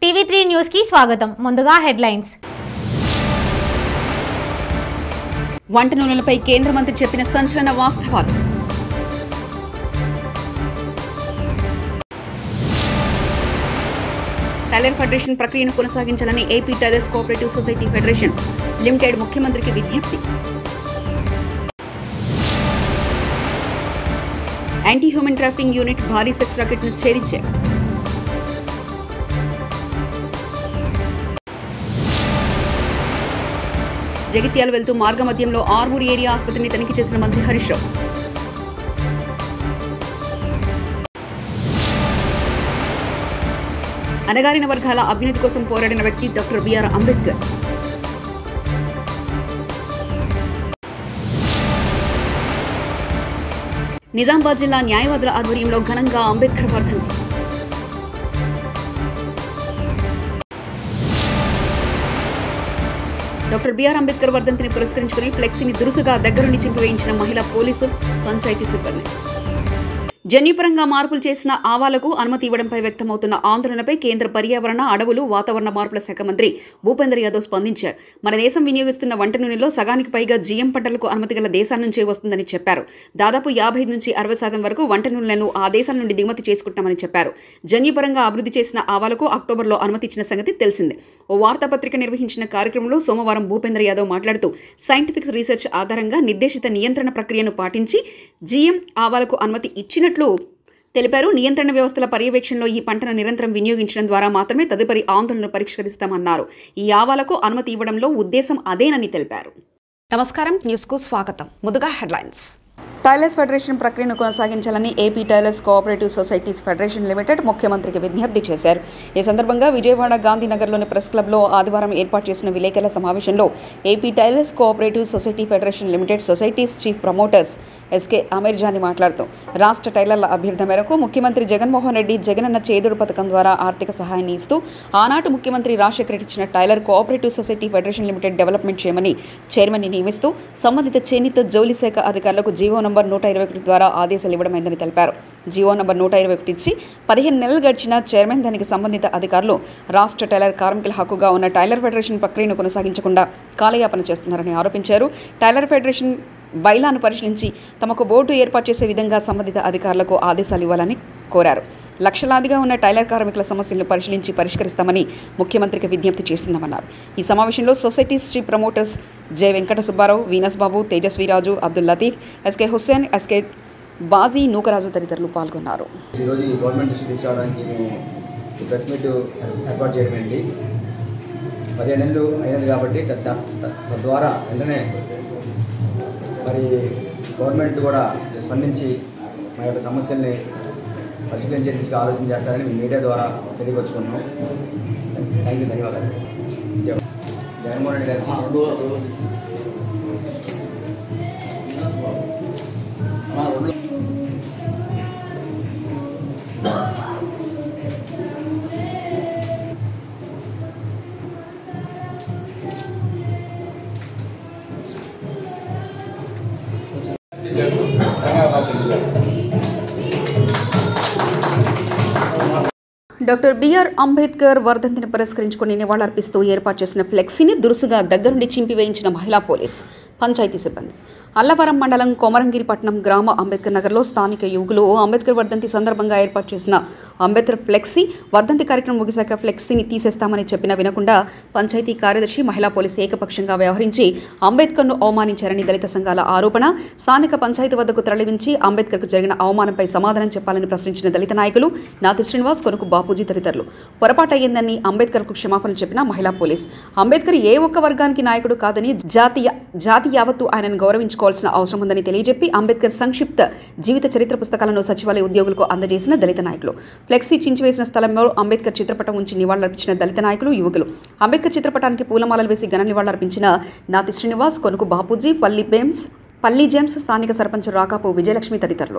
TV three news కి స్వాగతం ముందుగా హెడ్లైన్స్ వంట నూనెలపై కేంద్ర మంత్రి చెప్పిన సంచలన వాస్తవాలు టైలర్ ఫెడరేషన్ ప్రక్రియను కొనసాగించాలని AP tailors cooperative society federation limited ముఖ్యమంత్రికి విజ్ఞప్తి యాంటీ హ్యూమన్ ట్రాఫింగ్ యూనిట్ భారీ సెక్స్ రాకెట్ను ఛేదించారు జగిత్యాల వెళ్తూ మార్గమధ్యంలో ఆర్మూర్ ఏరియా ఆసుపత్రిని తనిఖీ చేసిన మంత్రి హరీష్ రావు అణగారిన వర్గాల అభ్యున్నతి కోసం పోరాడిన వ్యక్తి డాక్టర్ బిఆర్ అంబేద్కర్ నిజామాబాద్ జిల్లా న్యాయవాదుల ఆధ్వర్యంలో ఘనంగా అంబేద్కర్ వర్ధంతి డాక్టర్ బిఆర్ అంబేద్కర్ వర్ధంతిని పురస్కరించుకుని ఫ్లెక్సీని దురుసుగా దగ్గరుండి చింపివేయించిన మహిళా పోలీసు పంచాయతీ సిబ్బంది జన్యుపరంగా మార్పులు చేసిన ఆవాలకు అనుమతి ఇవ్వడంపై వ్యక్తమవుతున్న ఆందోళనపై కేంద్ర పర్యావరణ అడవులు వాతావరణ మార్పుల శాఖ మంత్రి భూపేందర్ యాదవ్ స్పందించారు మన దేశం వినియోగిస్తున్న వంట నూనెలో సగానికి పైగా జీఎం పంటలకు అనుమతి గల దేశాల నుంచే వస్తుందని చెప్పారు దాదాపు యాభై నుంచి అరవై శాతం వరకు వంట నూనెలను ఆ దేశాల నుండి దిగుమతి చేసుకుంటామని చెప్పారు జన్యుపరంగా అభివృద్ధి చేసిన ఆవాలకు అక్టోబర్లో అనుమతి ఇచ్చిన సంగతి తెలిసిందే ఓ వార్తాపత్రిక నిర్వహించిన కార్యక్రమంలో సోమవారం భూపేందర్ యాదవ్ మాట్లాడుతూ సైంటిఫిక్ రీసెర్చ్ ఆధారంగా నిర్దేశిత నియంత్రణ ప్రక్రియను పాటించి జీఎం ఆవాలకు అనుమతి ఇచ్చినట్లు తెలిపారు నియంత్రణ వ్యవస్థల పర్యవేక్షణలో ఈ పంటను నిరంతరం వినియోగించడం ద్వారా మాత్రమే తదుపరి ఆందోళనను పరిష్కరిస్తామన్నారు ఈ ఆవాలకు అనుమతి ఇవ్వడంలో ఉద్దేశం అదేనని తెలిపారు నమస్కారం న్యూస్కు స్వాగతం ముందుగా హెడ్లైన్స్ టైలర్స్ ఫెడరేషన్ ప్రక్రియను కొనసాగించాలని AP tailors cooperative societies federation limited ముఖ్యమంత్రికి విజ్ఞప్తి చేశారు ఈ సందర్భంగా విజయవాడ గాంధీనగర్లోని ప్రెస్ క్లబ్లో ఆదివారం ఏర్పాటు చేసిన విలేకరుల సమావేశంలో AP tailors cooperative society federation limited societies chief promoters SK Ameerjani మాట్లాడుతూ రాష్ట్ర టైలర్ల అభ్యర్థన మేరకు ముఖ్యమంత్రి జగన్మోహన్ రెడ్డి జగనన్న చేదుడు పథకం ద్వారా ఆర్థిక సహాయాన్ని ఇస్తూ ఆనాటి ముఖ్యమంత్రి రాజశేఖర రెడ్డి ఇచ్చిన tailor cooperative society federation limited development చేయమని చైర్మన్ని నియమిస్తూ సంబంధిత చేనేత జౌలి శాఖ అధికారులకు జీవో నంబర్ నూట ఇరవై ఒకటి ద్వారా ఆదేశాలు ఇవ్వడమైందని తెలిపారు జీవో నంబర్ నూట ఇరవై ఒకటి ఇచ్చి పదిహేను నెలలు గడిచిన చైర్మన్ దానికి సంబంధిత అధికారులు రాష్ట్ర టైలర్ కార్మికుల హక్కుగా ఉన్న టైలర్ ఫెడరేషన్ ప్రక్రియను కొనసాగించకుండా కాలయాపన చేస్తున్నారని ఆరోపించారు టైలర్ ఫెడరేషన్ బైలాను పరిశీలించి తమకు బోర్డు ఏర్పాటు చేసే విధంగా సంబంధిత అధికారులకు ఆదేశాలు ఇవ్వాలని కోరారు లక్షలాదిగా ఉన్న టైలర్ కార్మికుల సమస్యలను పరిశీలించి పరిష్కరిస్తామని ముఖ్యమంత్రికి విజ్ఞప్తి చేస్తున్నామన్నారు ఈ సమావేశంలో societies chief promoters J Venkata Subbarao Venus Babu Tejaswiraju Abdul Latif SK Hussain SK Baji Nookaraju తదితరులు పాల్గొన్నారు ఈరోజు ఈ గవర్నమెంట్ దృష్టి తీసుకురావడానికి మేము ఈ ప్రెస్ మీట్ ఏర్పాటు చేయడం ఏంటి పదిహేను నెలలు అయినది కాబట్టి త- త- త- తద్వారా వెంటనే మరి గవర్నమెంట్ కూడా స్పందించి మా యొక్క సమస్యల్ని పరిశీలించే దిశగా ఆలోచన చేస్తారని మీ మీడియా ద్వారా తెలియపరుచుకున్నాం థ్యాంక్ యూ ధన్యవాదాలు జై- జగన్మోహన్ రెడ్డి గారికి డాక్టర్ బిఆర్ అంబేద్కర్ వర్ధంతిని పురస్కరించుకుని నివాళులర్పిస్తూ ఏర్పాటు చేసిన ఫ్లెక్సీని దురుసుగా దగ్గరుండి చింపివేయించిన మహిళా పోలీస్ పంచాయతీ సిబ్బంది అల్లవరం మండలం కొమరంగిరిపట్నం గ్రామ అంబేద్కర్ నగర్లో స్థానిక యువకులు అంబేద్కర్ వర్ధంతి సందర్భంగా ఏర్పాటు చేసిన అంబేద్కర్ ఫ్లెక్సీ వర్ధంతి కార్యక్రమం ముగిశాక ఫ్లెక్సీని తీసేస్తామని చెప్పినా వినకుండా పంచాయతీ కార్యదర్శి మహిళా పోలీసు ఏకపక్షంగా వ్యవహరించి అంబేద్కర్ను అవమానించారని దళిత సంఘాల ఆరోపణ స్థానిక పంచాయతీ వద్దకు తరలించి అంబేద్కర్కు జరిగిన అవమానంపై సమాధానం చెప్పాలని ప్రశ్నించిన దళిత నాయకులు నాతి శ్రీనివాస్ కొనుకు బాపూజీ తదితరులు పొరపాటు అయ్యిందని అంబేద్కర్కు క్షమాపణ చెప్పిన మహిళా పోలీస్ అంబేద్కర్ ఏ ఒక్క వర్గానికి నాయకుడు కాదని జాతీయ జాతి యావత్తు ఆయనను గౌరవించుకోవాల్సిన అవసరం ఉందని తెలియజెప్పి అంబేద్కర్ సంక్షిప్త జీవిత చరిత్ర పుస్తకాలను సచివాలయ ఉద్యోగులకు అందజేసిన దళిత నాయకులు ఫ్లెక్సీ చించివేసిన స్థలంలో అంబేద్కర్ చిత్రపటం ఉంచి నివాళులర్పించిన దళిత నాయకులు యువకులు అంబేద్కర్ చిత్రపటానికి పూలమాలలు వేసి ఘన నివాళులర్పించిన నాతి శ్రీనివాస్ కొనుకు బాపూజీ పల్లి బేమ్స్ పల్లి జేమ్స్ స్థానిక సర్పంచ్ రాకాపు విజయలక్ష్మి తదితరులు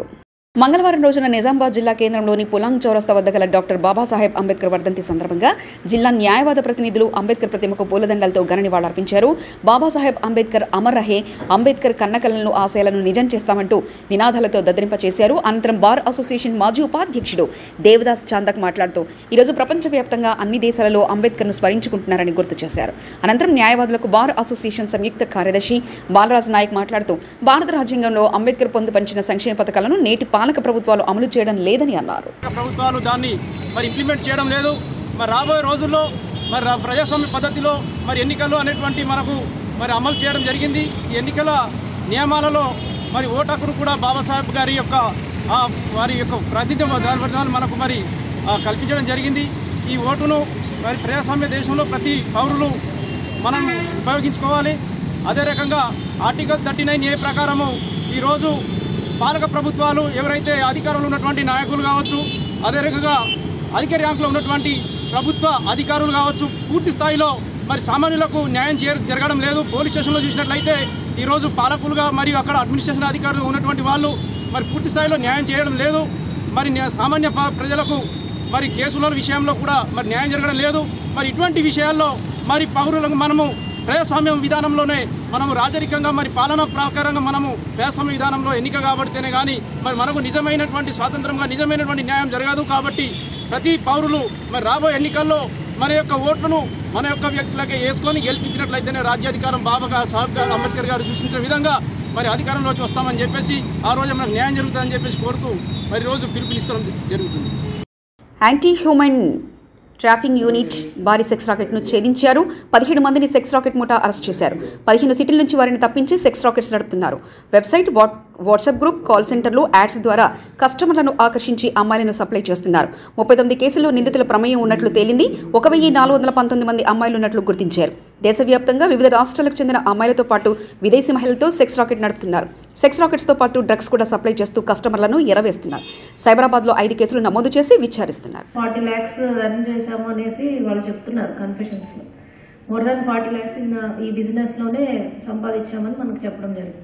మంగళవారం రోజున నిజామాబాద్ జిల్లా కేంద్రంలోని పులాంగ్ చౌరస్తా వద్ద గల డాక్టర్ బాబాసాహెబ్ అంబేద్కర్ వర్ధంతి సందర్భంగా జిల్లా న్యాయవాద ప్రతినిధులు అంబేద్కర్ ప్రతిమకు పూలదండలతో ఘన నివాళులర్పించారు బాబాసాహెబ్ అంబేద్కర్ అమర్ రహే అంబేద్కర్ కన్నకలను ఆశయాలను నిజం చేస్తామంటూ నినాదాలతో దద్దరింపచేశారు అనంతరం బార్ అసోసియేషన్ మాజీ ఉపాధ్యక్షుడు దేవదాస్ చాందక్ మాట్లాడుతూ ఈరోజు ప్రపంచవ్యాప్తంగా అన్ని దేశాలలో అంబేద్కర్ను స్మరించుకుంటున్నారని గుర్తు చేశారు అనంతరం న్యాయవాదులకు బార్ అసోసియేషన్ సంయుక్త కార్యదర్శి బాలరాజ్ నాయక్ మాట్లాడుతూ భారత రాజ్యాంగంలో అంబేద్కర్ పొందుపరిచిన సంక్షేమ పథకాలను నేటి పాలక ప్రభుత్వాలు అమలు చేయడం లేదని అన్నారు ప్రభుత్వాలు దాన్ని మరి ఇంప్లిమెంట్ చేయడం లేదు మరి రాబోయే రోజుల్లో మరి రా- ప్రజాస్వామ్య పద్ధతిలో మరి ఎన్నికలు అనేటువంటి మనకు మరి అమలు చేయడం జరిగింది ఈ ఎన్నికల నియమాలలో మరి ఓటు హక్కును కూడా బాబాసాహెబ్ గారి యొక్క ఆ, వారి యొక్క ప్రాతినిధ్యం దాని మనకు మరి ఆ, కల్పించడం జరిగింది ఈ ఓటును మరి ప్రజాస్వామ్య దేశంలో ప్రతి పౌరులు మనం ఉపయోగించుకోవాలి అదే రకంగా ఆర్టికల్ థర్టీ నైన్ ఏ ప్రకారము ఈరోజు పాలక ప్రభుత్వాలు ఎవరైతే అధికారంలో ఉన్నటువంటి నాయకులు కావచ్చు అదే రకంగా అధిక ర్యాంకులో ఉన్నటువంటి ప్రభుత్వ అధికారులు కావచ్చు పూర్తి స్థాయిలో మరి సామాన్యులకు న్యాయం చేయ జరగడం లేదు పోలీస్ స్టేషన్లో చూసినట్లయితే ఈరోజు పాలకులుగా మరియు అక్కడ అడ్మినిస్ట్రేషన్ అధికారులు ఉన్నటువంటి వాళ్ళు మరి పూర్తి స్థాయిలో న్యాయం చేయడం లేదు మరి న్యా- సామాన్య ప- ప్రజలకు మరి కేసుల విషయంలో కూడా మరి న్యాయం జరగడం లేదు మరి ఇటువంటి విషయాల్లో మరి పౌరులకు మనము ప్రజాస్వామ్యం విధానంలోనే మనము రాజరికంగా మరి పాలనా ప్రకారంగా మనము ప్రజాస్వామ్య విధానంలో ఎన్నిక కాబడితేనే కానీ మరి మనకు నిజమైనటువంటి స్వాతంత్రంగా నిజమైనటువంటి న్యాయం జరగదు కాబట్టి ప్రతి పౌరులు మరి రాబోయే ఎన్నికల్లో మన యొక్క ఓట్లను మన యొక్క వ్యక్తులకే వేసుకొని గెలిపించినట్లయితేనే రాజ్యాధికారం బాబా సాహెబ్ గారు అంబేద్కర్ గారు సూచించిన విధంగా మరి అధికారంలోకి వస్తామని చెప్పేసి ఆ రోజు మనకు న్యాయం జరుగుతుందని చెప్పేసి కోరుతూ మరి రోజు పిలుపునిస్తడం జరుగుతుంది యాంటీ హ్యూమన్ ట్రాఫింగ్ యూనిట్ భారీ సెక్స్ రాకెట్ను ఛేదించారు పదిహేడు మందిని సెక్స్ రాకెట్ ముఠా అరెస్ట్ చేశారు పదిహేను సిటీల నుంచి వారిని తప్పించి సెక్స్ రాకెట్స్ నడుపుతున్నారు website what WhatsApp group call సెంటర్లు యాడ్స్ ద్వారా కస్టమర్లను ఆకర్షించి అమ్మాయిలను సప్లై చేస్తున్నారు ముప్పై తొమ్మిది కేసుల్లో నిందితుల ప్రమేయం ఉన్నట్లు తేలింది ఒక వెయ్యి నాలుగు వందల పంతొమ్మిది మంది అమ్మాయిలు ఉన్నట్లు గుర్తించారు దేశవ్యాప్తంగా వివిధ రాష్ట్రాలకు చెందిన అమ్మాయిలతో పాటు విదేశీ మహిళలతో సెక్స్ రాకెట్ నడుపుతున్నారు సెక్స్ రాకెట్స్తో పాటు డ్రగ్స్ కూడా సప్లై చేస్తూ కస్టమర్లను ఎరవేస్తున్నారు సైబరాబాద్లో ఐదు కేసులు నమోదు చేసి విచారిస్తున్నారు ఫార్టీ ల్యాక్స్ రన్ చేశాము అనేసి వాళ్ళు చెప్తున్నారు కన్ఫెషన్స్లో more than forty lakhs in ఈ బిజినెస్లోనే సంపాదించామని మనకు చెప్పడం జరిగింది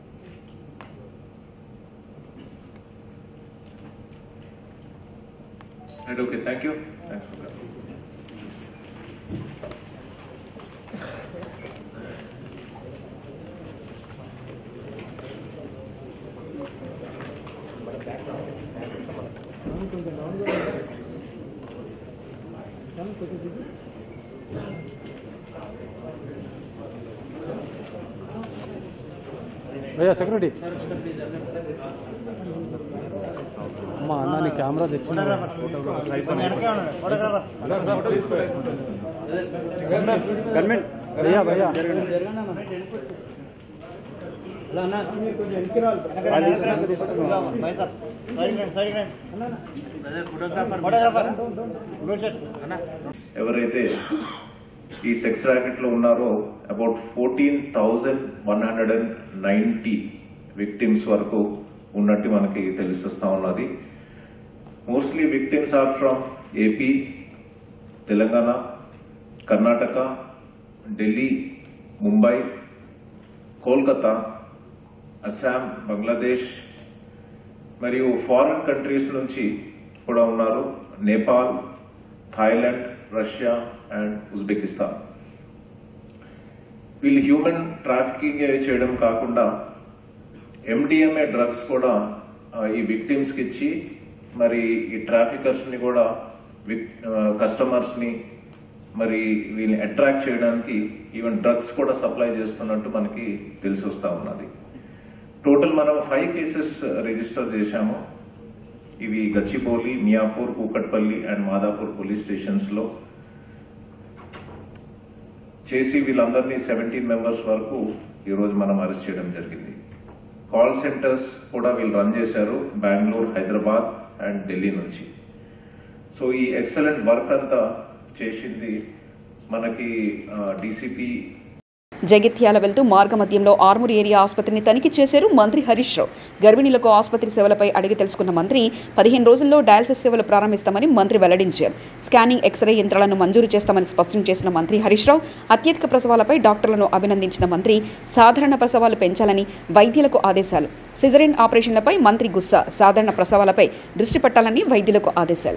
Right, okay, thank you. Thanks for that. భయ్యా సెక్యూరిటీ అమ్మా అన్న నీ కెమెరా తెచ్చిన భయ్యా భయ్యా ఎవరైతే ఈ సెక్స్ ర్యాకెట్ లో ఉన్నారో about fourteen thousand one hundred and ninety victims వరకు ఉన్నట్టు మనకి తెలిసిస్తా ఉన్నది mostly victims are from AP Telangana Karnataka Delhi Mumbai Kolkata Assam Bangladesh మరియు ఫారిన్ కంట్రీస్ నుంచి కూడా ఉన్నారు Nepal Thailand Russia and Uzbekistan వీళ్ళు హ్యూమన్ ట్రాఫికింగ్ చేయడం కాకుండా ఎండిఎంఏ డ్రగ్స్ కూడా ఆ, ఈ విక్టిమ్స్ కి ఇచ్చి మరి ఈ ట్రాఫికర్స్ ని కూడా కస్టమర్స్ ని మరి వీళ్ళని అట్రాక్ట్ చేయడానికి ఈవెన్ డ్రగ్స్ కూడా సప్లై చేస్తున్నట్టు మనకి తెలిసి వస్తా ఉన్నది టోటల్ మనం ఫైవ్ కేసెస్ రిజిస్టర్ చేశాము ఇవి Gachibowli Miyapur Kukatpally and Madhapur police stations లో చేసి వీళ్ళందరినీ సెవెంటీన్ మెంబర్స్ వరకు ఈ రోజు మనం అరెస్ట్ చేయడం జరిగింది కాల్ సెంటర్స్ కూడా వీళ్ళు రన్ చేశారు బెంగళూరు హైదరాబాద్ అండ్ ఢిల్లీ నుంచి సో ఈ ఎక్సలెంట్ వర్క్ అంతా చేసింది మనకి డీసీపీ జగిత్యాల వెళ్తూ మార్గమధ్యంలో ఆర్మూర్ ఏరియా ఆసుపత్రిని తనిఖీ చేశారు మంత్రి హరీష్ రావు గర్భిణీలకు ఆసుపత్రి సేవలపై అడిగి తెలుసుకున్న మంత్రి పదిహేను రోజుల్లో డయాలసిస్ సేవలు ప్రారంభిస్తామని మంత్రి వెల్లడించారు స్కానింగ్ ఎక్స్రే యంత్రాలను మంజూరు చేస్తామని స్పష్టం చేసిన మంత్రి హరీష్ రావు అత్యధిక ప్రసవాలపై డాక్టర్లను అభినందించిన మంత్రి సాధారణ ప్రసవాలు పెంచాలని వైద్యులకు ఆదేశాలు సిజరిన్ ఆపరేషన్లపై మంత్రి గుస్సా సాధారణ ప్రసవాలపై దృష్టి పెట్టాలని వైద్యులకు ఆదేశాలు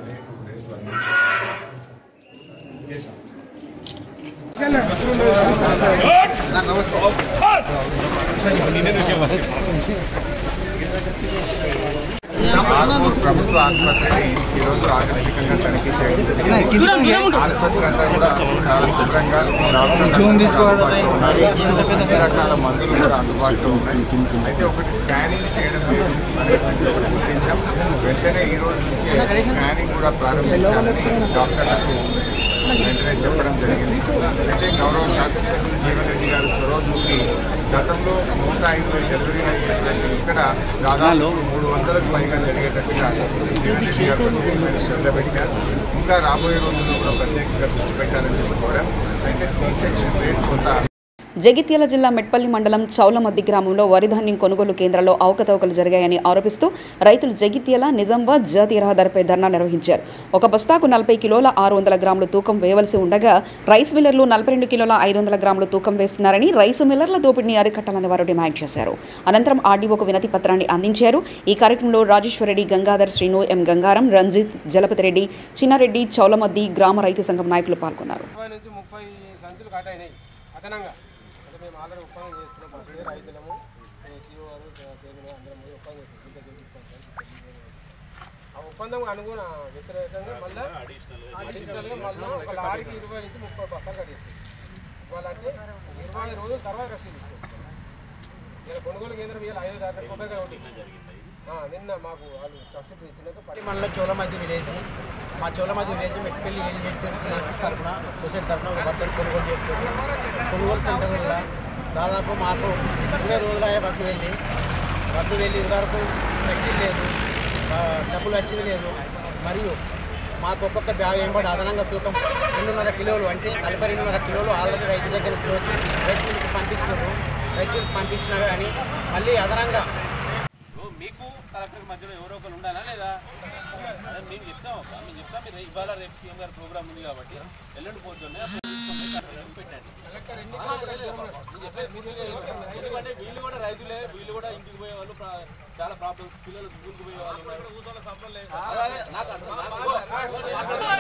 ఆర్మూర్ ప్రభుత్వ ఆసుపత్రిని ఈరోజు ఆకస్మికంగా తనిఖీ చేయడం జరిగింది. ఆసుపత్రి అంతా కూడా చాలా శుభ్రంగా డాక్టర్లు ఉన్నారు. అన్ని రకాల మందులు కూడా అందుబాటులో ఉన్నాయి అయితే ఒకటి స్కానింగ్ చేయడం లేదు అనేటువంటి ఒకటి గుర్తించాం వెంటనే ఈ రోజు నుంచి స్కానింగ్ కూడా ప్రారంభించాలని డాక్టర్లకు వెంటనే చెప్పడం జరిగింది అయితే గౌరవ శాసనసభ్యులు జీవన్ రెడ్డి గారు చొరవ చూపి గతంలో నూట ఐదు డెలివరీ అయినటువంటి ఇక్కడ దాదాపు మూడు వందలకు పైగా జరిగేటట్టుగా జీవన్ రెడ్డి గారు ప్రత్యేకమైన శ్రద్ధ పెట్టారు ఇంకా రాబోయే రోజుల్లో కూడా ప్రత్యేకంగా దృష్టి పెట్టాలని చెప్పి కూడా అయితే సి సెక్షన్ రేట్ కొంత జగిత్యాల జిల్లా మెట్పల్లి మండలం చౌలమద్ది గ్రామంలో వరి ధాన్యం కొనుగోలు కేంద్రాల్లో అవకతవకలు జరిగాయని ఆరోపిస్తూ రైతులు జగిత్యాల నిజామాబాద్ జాతీయ రహదారిపై ధర్నా నిర్వహించారు ఒక బస్తాకు నలభై కిలోల ఆరు వందల గ్రాములు తూకం వేయవలసి ఉండగా రైస్ మిల్లర్లు నలభై రెండు కిలోల ఐదు వందల గ్రాములు తూకం వేస్తున్నారని రైసు మిల్లర్ల దోపిడీని అరికట్టాలని వారు డిమాండ్ చేశారు అనంతరం ఆర్డీఓకు వినతి పత్రాన్ని అందించారు ఈ కార్యక్రమంలో రాజేశ్వరరెడ్డి గంగాధర్ శ్రీను ఎం గంగారం రంజిత్ జలపతి రెడ్డి చిన్నారెడ్డి చౌలమద్ది గ్రామ రైతు సంఘం నాయకులు పాల్గొన్నారు ముప్పై నుంచి ముప్పై సంచులు కట్ అయినాయి అదనంగా అంటే మేము ఆల్రెడీ ఒప్పందం చేసుకున్నాం ఫస్ట్ ఇయర్ రైతులము సీఓ గారు చైర్మన్ అందరం పోయి ఒప్పందం చేసుకున్నాం ఇంత చేపిస్తాం సార్ ఇంత చేపిస్తాం. ఆ ఒప్పందం అనుగుణ వ్యతిరేకంగా మళ్ళీ అడిషనల్గా మళ్ళీ ఒక లారీకి ఇరవై నుంచి ముప్పై బస్తాలు కట్టిస్తాం ఇవ్వాలంటే ఇరవై రోజుల తర్వాత రక్షిస్తాం ఇలా కొనుగోలు కేంద్రం ఇవాళ ఐదో తారీఖు కొబ్బరికాయ ఉంటుంది ఆ, నిన్న మాకు వాళ్ళు సబ్సిడీ ఇచ్చినాక పది మనలో చోళమధ్య విలేజ్ మా చోళమధ్య విలేజ్ మెట్టిపల్లి ఏం చేసేసి తరఫున సొసైటీ తరఫున ఒక బట్టలు కొనుగోలు చేస్తుంది కొనుగోలు సెంటర్ వల్ల దాదాపు మాకు ఇరవై రోజులు అయ్యే బట్టలు వెళ్ళి బట్టలు వెళ్ళి ఇదివరకు పెట్టి లేదు ఆ, డబ్బులు వచ్చింది లేదు మరియు మాకు ఒక్కొక్క బ్యాగ్ ఏం పడి అదనంగా తూకం రెండున్నర కిలోలు అంటే నలభై రెండున్నర కిలోలు ఆల్రెడీ రైతు దగ్గర పోతే రైస్ మిల్కి పంపిస్తున్నారు రైస్ మిల్కి పంపించినా కానీ మళ్ళీ అదనంగా మీకు కలెక్టర్ మధ్యలో ఎవరో ఒకరు ఉండాలా లేదా అదే మేము చెప్తాం ఒక మేము చెప్తాం మీరు ఇవాళ రేపు సీఎం గారి ప్రోగ్రామ్ ఉంది కాబట్టి ఎల్లుండి పోతుండే అప్పుడు తీసుకొని కలెక్టర్కి పెట్టండి ఎందుకంటే వీళ్ళు కూడా రైతులే వీళ్ళు కూడా ఇంటికి పోయే వాళ్ళు ప్రా- చాలా ప్రాబ్లమ్స్ పిల్లలు స్కూల్కి పోయే వాళ్ళు ఉన్నారు. అలాగే నాకు అర్థం- నాకు-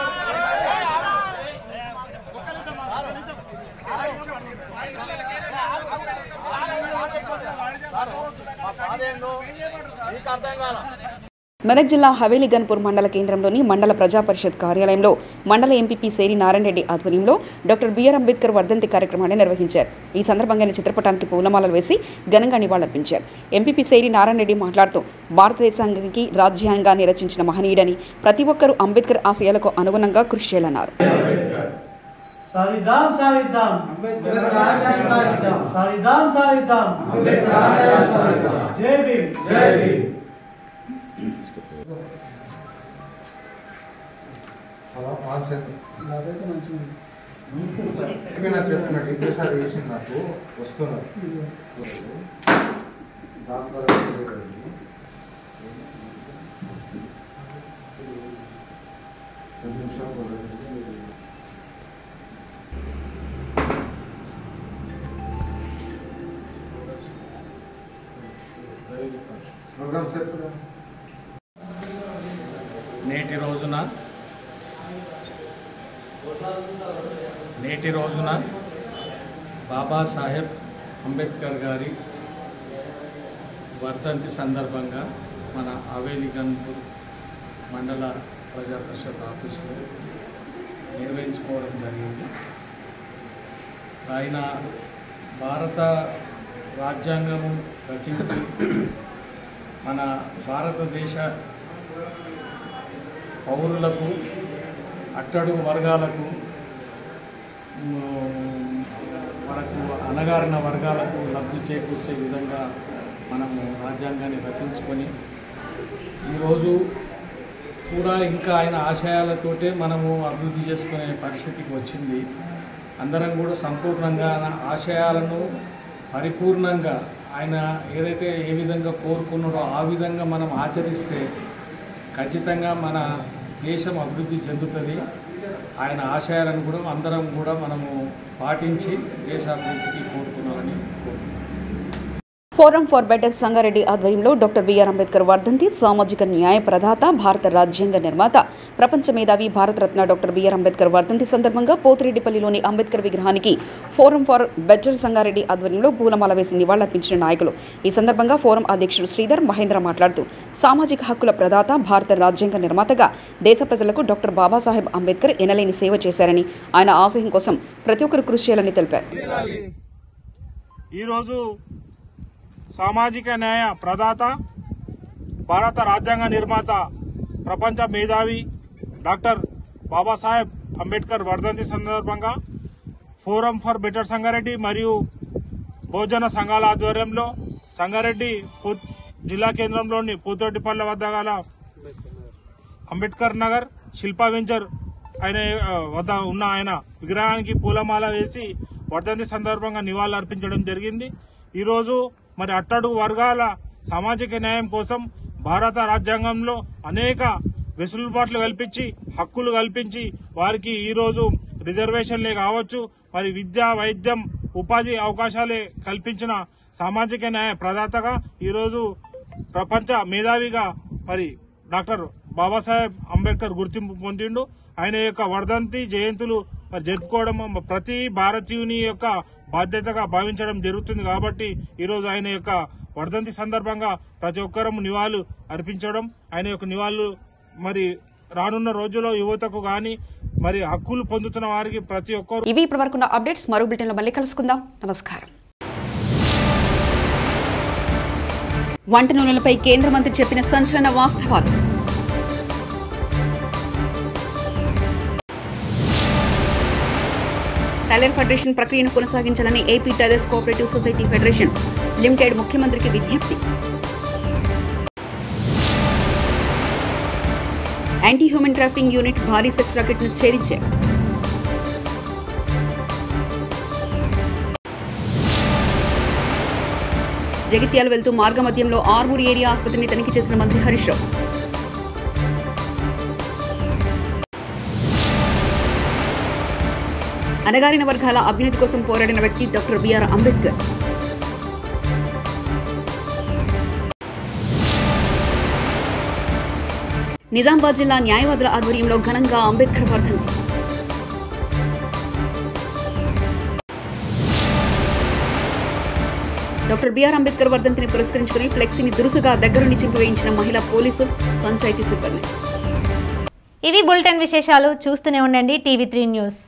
మీకు అర్థం కాల మెదక్ జిల్లా హవేలి గన్పూర్ మండల కేంద్రంలోని మండల ప్రజా పరిషత్ కార్యాలయంలో మండల ఎంపీపీ సేరి నారాయణ రెడ్డి ఆధ్వర్యంలో డాక్టర్ బిఆర్ అంబేద్కర్ వర్ధంతి కార్యక్రమాన్ని నిర్వహించారు ఈ సందర్భంగా ఆయన చిత్రపటానికి పూలమాలలు వేసి ఘనంగా నివాళులర్పించారు ఎంపీపీ సేరి నారాయణ రెడ్డి మాట్లాడుతూ భారతదేశానికి రాజ్యాంగాన్ని రచించిన మహనీయుడని ప్రతి ఒక్కరూ అంబేద్కర్ ఆశయాలకు అనుగుణంగా కృషి చేయాలన్నారు సాధిద్దాం సాధిద్దాం సాధిద్దాం సాధిద్దాం సాధిద్దాం జై భీమ్ జై భీమ్ అలా మార్చండి ఏమైనా చెప్పినట్టు ఇంకోసారి వేసి నాకు వస్తున్నారు దాని ద్వారా రెండు నిమిషాలు పడుతుంది. ప్రోగ్రామ్ సెట్ నేటి రోజున నేటి రోజున బాబాసాహెబ్ అంబేద్కర్ గారి వర్ధంతి సందర్భంగా మన హవేలి గన్పూర్ మండల ప్రజా పరిషత్ ఆఫీసులో నిర్వహించుకోవడం జరిగింది ఆయన భారత రాజ్యాంగము రచించి మన భారతదేశ పౌరులకు అట్టడుగు వర్గాలకు మ్, మనకు అణగారిన వర్గాలకు లబ్ధి చేకూర్చే విధంగా మనము రాజ్యాంగాన్ని రచించుకొని ఈరోజు కూడా ఇంకా ఆయన ఆశయాలతోటే మనము అభివృద్ధి చేసుకునే పరిస్థితికి వచ్చింది అందరం కూడా సంపూర్ణంగా ఆయన ఆశయాలను పరిపూర్ణంగా ఆయన ఏదైతే ఏ విధంగా కోరుకున్నాడో ఆ విధంగా మనం ఆచరిస్తే ఖచ్చితంగా మన దేశం అభివృద్ధి చెందుతుంది ఆయన ఆశయాలను కూడా అందరం కూడా మనము పాటించి దేశాభివృద్ధికి కోరుకున్నామని కోరుకుంటున్నాను ఫోరం ఫర్ బెటర్ సంగారెడ్డి ఆధ్వర్యంలో డాక్టర్ బిఆర్ అంబేద్కర్ వర్ధంతి సామాజిక న్యాయ ప్రదాత భారత రాజ్యాంగ నిర్మాత ప్రపంచ మేధావి భారతరత్న డాక్టర్ బిఆర్ అంబేద్కర్ వర్ధంతి సందర్భంగా పోతిరెడ్డిపల్లిలోని అంబేద్కర్ విగ్రహానికి ఫోరం ఫర్ బెటర్ సంగారెడ్డి ఆధ్వర్యంలో పూలమాల వేసి నివాళులర్పించిన నాయకులు ఈ సందర్భంగా ఫోరం అధ్యక్షుడు శ్రీధర్ మహేంద్ర మాట్లాడుతూ సామాజిక హక్కుల ప్రదాత భారత రాజ్యాంగ నిర్మాతగా దేశ ప్రజలకు డాక్టర్ బాబాసాహెబ్ అంబేద్కర్ ఎనలేని సేవ చేశారని ఆయన ఆశయం కోసం ప్రతి ఒక్కరు కృషి చేయాలని తెలిపారు ఈరోజు సామాజిక న్యాయ ప్రదాత భారత రాజ్యాంగ నిర్మాత ప్రపంచ మేధావి డాక్టర్ బాబాసాహెబ్ అంబేద్కర్ వర్ధంతి సందర్భంగా ఫోరం ఫర్ బెటర్ సంగారెడ్డి మరియు బహుజన సంఘాల ఆధ్వర్యంలో సంగారెడ్డి పు- జిల్లా కేంద్రంలోని పూతోటిపల్లె వద్ద గల అంబేద్కర్ నగర్ శిల్పా వెంచర్ ఆయన ఆ, వద్ద ఉన్న ఆయన విగ్రహానికి పూలమాల వేసి వర్ధంతి సందర్భంగా నివాళులు అర్పించడం జరిగింది ఈరోజు మరి అట్టడుగు వర్గాల సామాజిక న్యాయం కోసం భారత రాజ్యాంగంలో అనేక వెసులుబాట్లు కల్పించి హక్కులు కల్పించి వారికి ఈరోజు రిజర్వేషన్లే కావచ్చు మరి విద్య వైద్యం ఉపాధి అవకాశాలే కల్పించిన సామాజిక న్యాయ ప్రదాతగా ఈరోజు ప్రపంచ మేధావిగా మరి డాక్టర్ బాబాసాహెబ్ అంబేద్కర్ గుర్తింపు పొందిండు ఆయన యొక్క వర్ధంతి జయంతులు మరి జరుపుకోవడం ప్రతి భారతీయుని యొక్క బాధ్యతగా భావించడం జరుగుతుంది కాబట్టి ఈరోజు ఆయన యొక్క వర్ధంతి సందర్భంగా ప్రతి ఒక్కరూ నివాళులు అర్పించడం ఆయన యొక్క నివాళులు మరి రానున్న రోజుల్లో యువతకు గాని మరి హక్కులు పొందుతున్న వారికి ప్రతి ఒక్కరు ఇవి ఇప్పటివరకున్న అప్డేట్స్ మరో బులెటిన్లో మళ్ళీ కలుసుకుందాం నమస్కారం వంట నూనెలపై కేంద్ర మంత్రి చెప్పిన సంచలన వాస్తవాలు టైలర్ ఫెడరేషన్ ప్రక్రియను కొనసాగించాలని AP tailors cooperative society federation limited ముఖ్యమంత్రికి విజ్ఞప్తి యాంటీ హ్యూమన్ ట్రాఫింగ్ యూనిట్ భారీ సెక్స్ రాకెట్ను ఛేదించారు జగిత్యాల వెళ్తూ మార్గమధ్యంలో ఆర్మూర్ ఏరియా ఆసుపత్రిని తనిఖీ చేసిన మంత్రి హరీష్ రావు అణగారిన వర్గాల అభ్యున్నతి కోసం పోరాడిన వ్యక్తి డాక్టర్ బిఆర్ అంబేద్కర్ నిజామాబాద్ జిల్లా న్యాయవాదుల ఆధ్వర్యంలో ఘనంగా అంబేద్కర్ వర్ధంతి డాక్టర్ బిఆర్ అంబేద్కర్ వర్ధంతిని పురస్కరించుకుని ఫ్లెక్సీని దురుసుగా దగ్గరుండి చింపివేయించిన మహిళా పోలీసు పంచాయతీ సిబ్బంది ఇవి బులెటిన్ విశేషాలు చూస్తూనే ఉండండి టీవీ త్రీ న్యూస్